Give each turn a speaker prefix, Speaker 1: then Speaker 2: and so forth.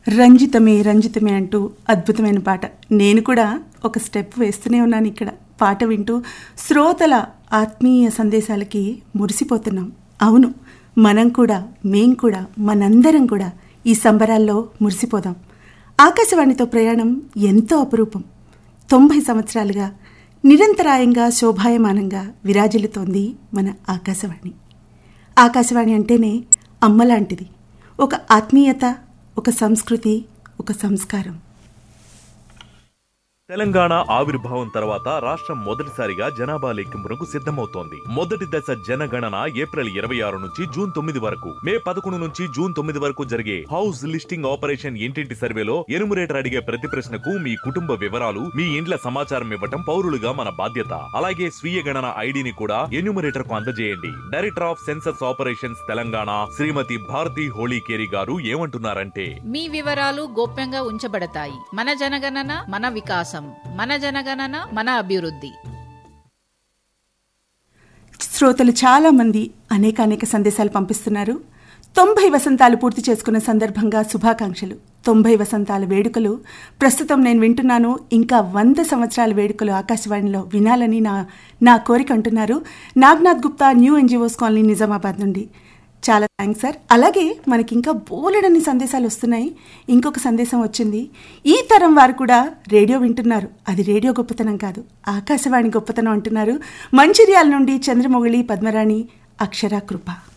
Speaker 1: రంజితమే రంజితమే అంటూ అద్భుతమైన పాట నేను కూడా ఒక స్టెప్ వేస్తూనే ఉన్నాను ఇక్కడ పాట వింటూ శ్రోతల ఆత్మీయ సందేశాలకి మురిసిపోతున్నాం అవును మనం కూడా మేం కూడా మనందరం కూడా ఈ సంబరాల్లో మురిసిపోదాం ఆకాశవాణితో ప్రయాణం ఎంతో అపురూపం తొంభై సంవత్సరాలుగా నిరంతరాయంగా శోభాయమానంగా విరాజిల్లుతోంది మన ఆకాశవాణి ఆకాశవాణి అంటేనే అమ్మలాంటిది ఒక ఆత్మీయత ఒక సంస్కృతి ఒక సంస్కారం
Speaker 2: తెలంగాణ ఆవిర్భావం తర్వాత రాష్ట్రం మొదటిసారిగా జనాభా లెక్కింపునకు సిద్ధమవుతోంది మొదటి దశ జనగణన ఏప్రిల్ ఇరవై ఆరు నుంచి జూన్ తొమ్మిది వరకు మే పదకొండు నుంచి జూన్ తొమ్మిది వరకు జరిగే హౌస్ లిస్టింగ్ ఆపరేషన్ ఇంటింటి సర్వేలో ఎనుమరేటర్ అడిగే ప్రతి ప్రశ్నకు మీ కుటుంబ వివరాలు మీ ఇండ్ల సమాచారం ఇవ్వటం పౌరులుగా మన బాధ్యత అలాగే స్వీయ గణన ఐడిని కూడా ఎన్యూమరేటర్ కు అందజేయండి director of census operations Telangana Shrimati Bharati Holikeri garu ఏమంటున్నారంటే
Speaker 3: మీ వివరాలు గోప్యంగా ఉంచబడతాయి మన జనగణన మన వికాసం మన జనగణన మన అభివృద్ధి
Speaker 1: శ్రోతలు చాలా మంది అనేక అనేక సందేశాలు పంపిస్తున్నారు తొంభై వసంతాలు పూర్తి చేసుకున్న సందర్భంగా శుభాకాంక్షలు తొంభై వసంతాల వేడుకలు ప్రస్తుతం నేను వింటున్నాను ఇంకా వంద సంవత్సరాల వేడుకలు ఆకాశవాణిలో వినాలని నా నా కోరిక అంటున్నారు Nagnath Gupta new NGOs colony Nizamabad నుండి చాలా థ్యాంక్స్ సార్ అలాగే మనకి ఇంకా బోలెడన్ని సందేశాలు వస్తున్నాయి ఇంకొక సందేశం వచ్చింది ఈ తరం వారు కూడా రేడియో వింటున్నారు అది రేడియో గొప్పతనం కాదు ఆకాశవాణి గొప్పతనం అంటున్నారు మంచిర్యాల నుండి చంద్రమొగిలి పద్మరాణి అక్షర కృప